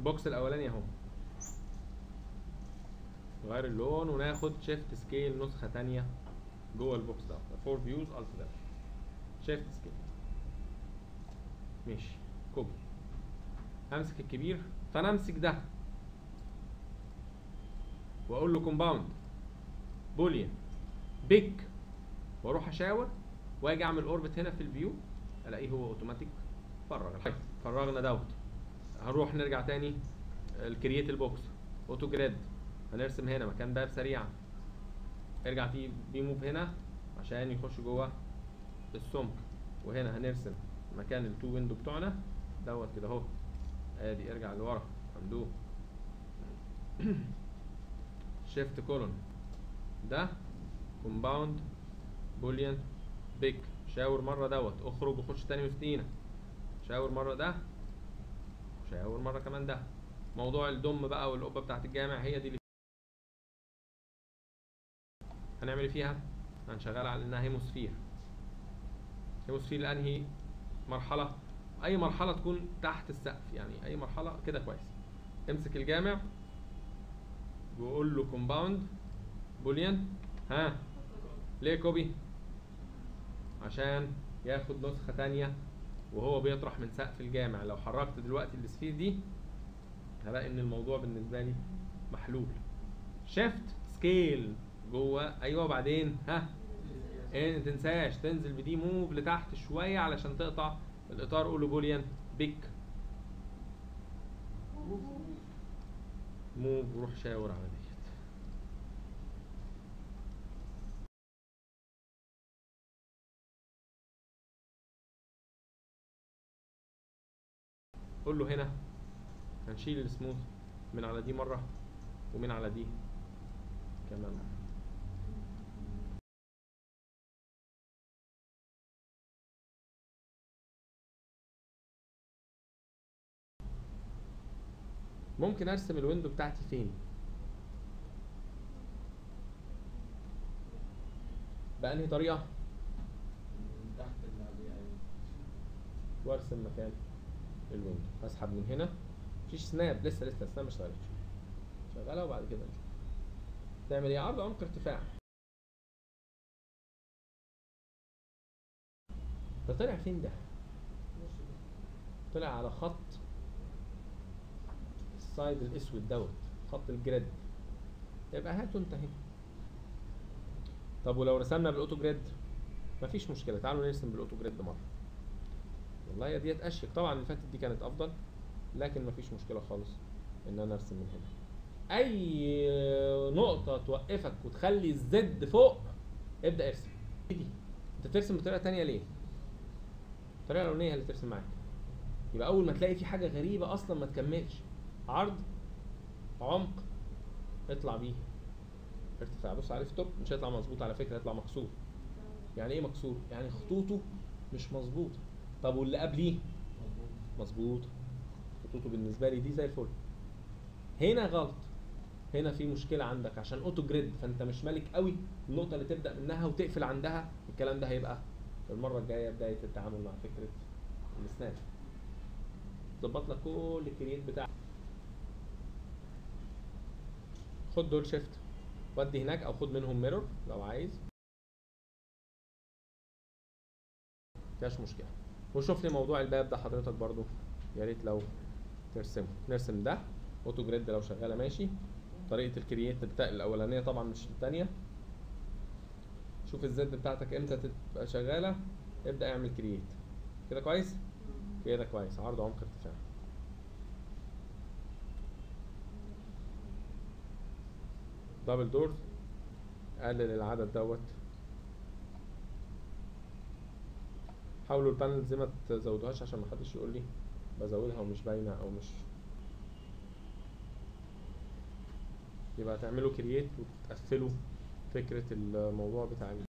البوكس الاولاني اهو نغير اللون وناخد شيفت سكيل نسخه تانية جوه البوكس ده فور فيوز الت ده شيفت سكيل ماشي كوبي همسك الكبير فانا امسك ده واقول له كومباوند بوليان بيك واروح اشاور واجي اعمل اوربت هنا في الفيو الاقيه هو اوتوماتيك فرغ الحاجة. فرغنا دوت هنروح نرجع تاني الكرييت البوكس اوتو جريد هنرسم هنا مكان باب سريعا ارجع تي بي موف هنا عشان يخش جوه السمك وهنا هنرسم مكان التو ويندو بتوعنا دوت كده اهو ادي ارجع لورا اندو شيفت كولون ده كومباوند بوليان بيك شاور مره دوت اخرج وخش تاني وسطينا شاور مره ده شاور مره كمان ده موضوع الدم بقى والقبه بتاعت الجامع هي دي اللي هنعمل ايه فيها هنشغلها على انها هيموسفير هيموسفير لانهي مرحله اي مرحله تكون تحت السقف يعني اي مرحله كده كويس امسك الجامع وقول له كومباوند بوليان ها ليه كوبي عشان ياخد نسخه تانية وهو بيطرح من سقف الجامع لو حركت دلوقتي السفير دي هلاقي ان الموضوع بالنسبه لي محلول شيفت سكيل جوه ايوه وبعدين ها ايه ما تنساش تنزل بدي موف لتحت شويه علشان تقطع الاطار قوله بوليان بيك موف وروح شاور على ديت قول له هنا هنشيل السموث من على دي مرة ومن على دي كمان مرة ممكن ارسم الويندو بتاعتي فين بأنهي طريقة تحت اللي عليه أيوة. وارسم مكان الويندو هسحب من هنا مفيش سناب لسه لسه السناب ما اشتغلتش شغاله وبعد كده نشوف تعمل ايه عرض عمق ارتفاع ده طلع فين ده طلع على خط السايد الاسود دوت خط الجريد يبقى هاته انت اهي طب ولو رسمنا بالاوتو جريد مفيش مشكله تعالوا نرسم بالاوتو جريد مره والله يا ديت اشيك طبعا اللي فاتت دي كانت افضل لكن مفيش مشكله خالص ان انا ارسم من هنا اي نقطه توقفك وتخلي الزد فوق ابدا ارسم دي انت بترسم بطريقه تانية ليه الطريقه الاولانيه هي اللي ترسم معاك يبقى اول ما تلاقي في حاجه غريبه اصلا ما تكملش عرض عمق اطلع بيه ارتفاع بص عليه في توب مش هيطلع مظبوط على فكره هيطلع مكسور يعني ايه مكسور يعني خطوطه مش مظبوطه طب واللي قبليه مظبوط خطوطه بالنسبه لي دي زي الفل هنا غلط هنا في مشكله عندك عشان اوتو جريد فانت مش مالك قوي النقطه اللي تبدا منها وتقفل عندها الكلام ده هيبقى في المره الجايه بدايه التعامل مع فكره السناب ظبط لك كل الكرييت بتاعك خد دول شيفت ودي هناك او خد منهم ميرور لو عايز مفيهاش مشكله وشوف لي موضوع الباب ده حضرتك برضو يا ريت لو ترسمه نرسم ده اوتو جريد لو شغاله ماشي طريقه الكرييت بتاع الاولانيه طبعا مش الثانيه شوف الزد بتاعتك امتى تبقى شغاله ابدا اعمل كرييت كده كويس كده كويس عرض عمق ارتفاع دبل دورز قلل العدد دوت حاولوا البانلز دي ما تزودوهاش عشان محدش يقول لي بزودها ومش باينه او مش يبقى تعملوا كرييت وتقفلوا فكره الموضوع بتاع